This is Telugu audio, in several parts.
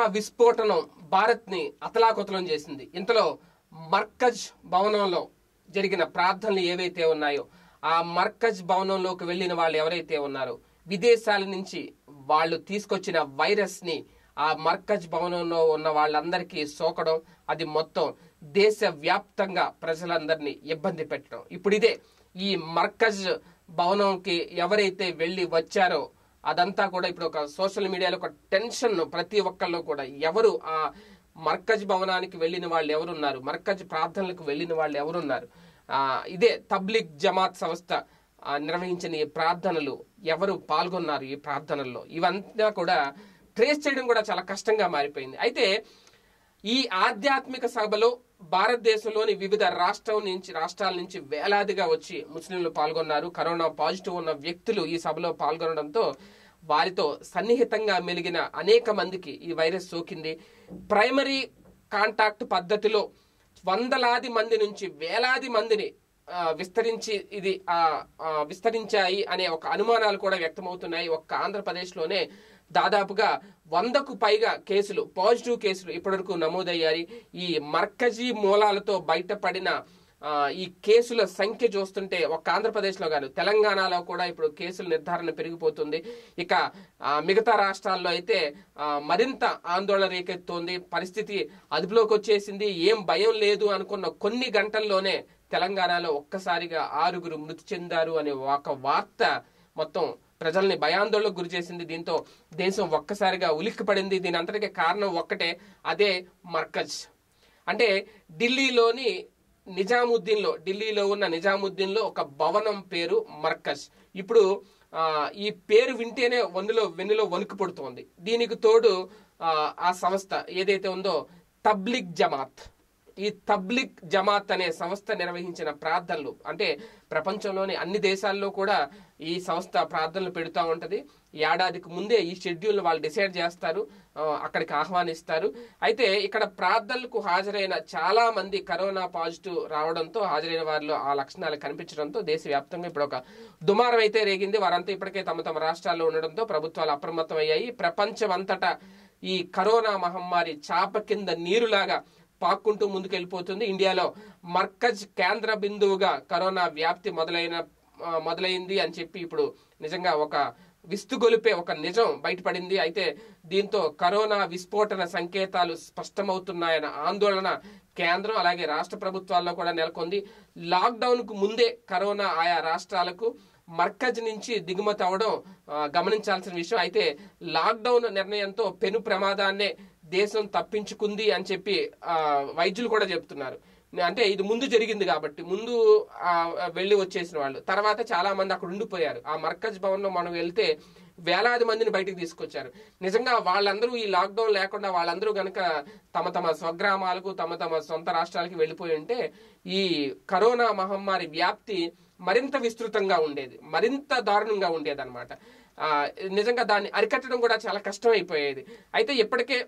విస్ఫోటనం భారత్ ని అతలాకుతలం చేసింది ఇంతలో మర్కజ్ భవనంలో జరిగిన ప్రార్థనలు ఏవైతే ఉన్నాయో ఆ మర్కజ్ భవనంలోకి వెళ్ళిన వాళ్ళు ఎవరైతే ఉన్నారో విదేశాల నుంచి వాళ్ళు తీసుకొచ్చిన వైరస్ ని ఆ మర్కజ్ భవనంలో ఉన్న వాళ్ళందరికీ సోకడం అది మొత్తం దేశ వ్యాప్తంగా ప్రజలందరినీ ఇబ్బంది పెట్టడం ఇప్పుడు ఇదే ఈ మర్కజ్ భవనంకి ఎవరైతే వెళ్ళి వచ్చారో అదంతా కూడా ఇప్పుడు ఒక సోషల్ మీడియాలో ఒక టెన్షన్ ప్రతి ఒక్కళ్ళు కూడా ఎవరు ఆ మర్కజ్ భవనానికి వెళ్ళిన వాళ్ళు ఎవరున్నారు మర్కజ్ ప్రార్థనలకు వెళ్ళిన వాళ్ళు ఎవరున్నారు ఆ ఇదే తబ్లిక్ జమాత్ సంస్థ ఆ, నిర్వహించిన ఈ ప్రార్థనలు ఎవరు పాల్గొన్నారు ఈ ప్రార్థనల్లో ఇవంతా కూడా ట్రేస్ చేయడం కూడా చాలా కష్టంగా మారిపోయింది అయితే ఈ ఆధ్యాత్మిక సభలో భారతదేశంలోని వివిధ రాష్ట్రం నుంచి రాష్ట్రాల నుంచి వేలాదిగా వచ్చి ముస్లింలు పాల్గొన్నారు కరోనా పాజిటివ్ ఉన్న వ్యక్తులు ఈ సభలో పాల్గొనడంతో వారితో సన్నిహితంగా మెలిగిన అనేక మందికి ఈ వైరస్ సోకింది ప్రైమరీ కాంటాక్ట్ పద్ధతిలో వందలాది మంది నుంచి వేలాది మందిని ఆ, విస్తరించి ఇది ఆ, ఆ, విస్తరించాయి అనే ఒక అనుమానాలు కూడా వ్యక్తమవుతున్నాయి ఒక్క ఆంధ్రప్రదేశ్లోనే దాదాపుగా వందకు పైగా కేసులు పాజిటివ్ కేసులు ఇప్పటివరకు నమోదయ్యాయి ఈ మర్కజీ మూలాలతో బయటపడిన ఆ, ఈ కేసుల సంఖ్య చూస్తుంటే ఒక్క ఆంధ్రప్రదేశ్లో కాదు తెలంగాణలో కూడా ఇప్పుడు కేసుల నిర్ధారణ పెరిగిపోతుంది ఇక ఆ, మిగతా రాష్ట్రాల్లో అయితే ఆ, మరింత ఆందోళన రేకెత్తోంది పరిస్థితి అదుపులోకి వచ్చేసింది ఏం భయం లేదు అనుకున్న కొన్ని గంటల్లోనే తెలంగాణలో ఒక్కసారిగా ఆరుగురు మృతి చెందారు అనే ఒక వార్త మొత్తం ప్రజల్ని భయాందోళనకు గురి చేసింది దీంతో దేశం ఒక్కసారిగా ఉలిక్కిపడింది దీని అంతటికి కారణం ఒక్కటే అదే మర్కజ్ అంటే ఢిల్లీలోని నిజాముద్దీన్లో ఢిల్లీలో ఉన్న నిజాముద్దీన్లో ఒక భవనం పేరు మర్కజ్ ఇప్పుడు ఆ, ఈ పేరు వింటేనే వన్నులో వెన్నులో వణుకు పుడుతోంది దీనికి తోడు ఆ, ఆ సంస్థ ఏదైతే ఉందో తబ్లిక్ జమాత్ ఈ తబ్లిక్ జమాత్ అనే సంస్థ నిర్వహించిన ప్రార్థనలు అంటే ప్రపంచంలోని అన్ని దేశాల్లో కూడా ఈ సంస్థ ప్రార్థనలు పెడుతూ ఉంటది ఏడాదికి ముందే ఈ షెడ్యూల్ వాళ్ళు డిసైడ్ చేస్తారు ఆ, అక్కడికి ఆహ్వానిస్తారు అయితే ఇక్కడ ప్రార్థనలకు హాజరైన చాలా మంది కరోనా పాజిటివ్ రావడంతో హాజరైన వారిలో ఆ లక్షణాలు కనిపించడంతో దేశవ్యాప్తంగా ఇప్పుడు ఒక దుమారం అయితే రేగింది వారంతా ఇప్పటికే తమ తమ రాష్ట్రాల్లో ఉండడంతో ప్రభుత్వాలు అప్రమత్తం అయ్యాయి ప్రపంచం అంతటా ఈ కరోనా మహమ్మారి చాప కింద నీరులాగా పాక్కుంటూ ముందుకెళ్ళిపోతుంది ఇండియాలో మర్కజ్ కేంద్ర బిందువుగా కరోనా వ్యాప్తి మొదలైన ఆ, మొదలైంది అని చెప్పి ఇప్పుడు నిజంగా ఒక విస్తుగొలిపే ఒక నిజం బయటపడింది అయితే దీంతో కరోనా విస్ఫోటన సంకేతాలు స్పష్టమవుతున్నాయన్న ఆందోళన కేంద్రం అలాగే రాష్ట్ర ప్రభుత్వాల్లో కూడా నెలకొంది లాక్డౌన్ కు ముందే కరోనా ఆయా రాష్ట్రాలకు మర్కజ్ నుంచి దిగుమతి అవడం ఆ, గమనించాల్సిన విషయం అయితే లాక్డౌన్ నిర్ణయంతో పెను ప్రమాదాన్నే దేశం తప్పించుకుంది అని చెప్పి ఆ, వైద్యులు కూడా చెప్తున్నారు అంటే ఇది ముందు జరిగింది కాబట్టి ముందు ఆ, వెళ్ళి వచ్చేసిన వాళ్ళు తర్వాత చాలా మంది అక్కడ ఉండిపోయారు ఆ మర్కజ్ భవన్ లో మనం వెళ్తే వేలాది మందిని బయటికి తీసుకొచ్చారు నిజంగా వాళ్ళందరూ ఈ లాక్డౌన్ లేకుండా వాళ్ళందరూ గనక తమ తమ స్వగ్రామాలకు తమ తమ సొంత రాష్ట్రాలకి వెళ్ళిపోయి ఉంటే ఈ కరోనా మహమ్మారి వ్యాప్తి మరింత విస్తృతంగా ఉండేది మరింత దారుణంగా ఉండేది అనమాట నిజంగా దాన్ని అరికట్టడం కూడా చాలా కష్టం అయిపోయేది అయితే ఇప్పటికే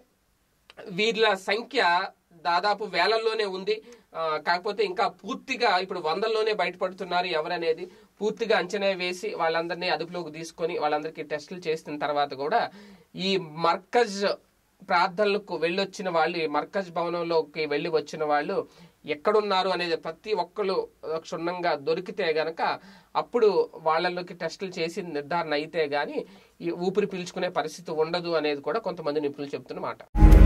వీళ్ళ సంఖ్య దాదాపు వేలల్లోనే ఉంది ఆ, కాకపోతే ఇంకా పూర్తిగా ఇప్పుడు వందల్లోనే బయటపడుతున్నారు ఎవరనేది పూర్తిగా అంచనా వేసి వాళ్ళందరినీ అదుపులోకి తీసుకొని వాళ్ళందరికీ టెస్టులు చేసిన తర్వాత కూడా ఈ మర్కజ్ ప్రార్థనలకు వెళ్ళొచ్చిన వాళ్ళు ఈ మర్కజ్ భవనంలోకి వెళ్ళి వచ్చిన వాళ్ళు ఎక్కడున్నారు అనేది ప్రతి ఒక్కరు క్షుణ్ణంగా దొరికితే గనక అప్పుడు వాళ్ళలోకి టెస్టులు చేసి నిర్ధారణ అయితే గాని ఈ ఊపిరి పీల్చుకునే పరిస్థితి ఉండదు అనేది కూడా కొంతమంది నిపుణులు చెప్తున్న మాట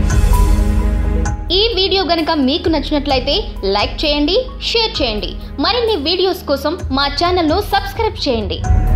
ఈ వీడియో గనుక మీకు నచ్చినట్లయితే లైక్ చేయండి షేర్ చేయండి మరిన్ని వీడియోస్ కోసం మా ఛానల్ను సబ్స్క్రైబ్ చేయండి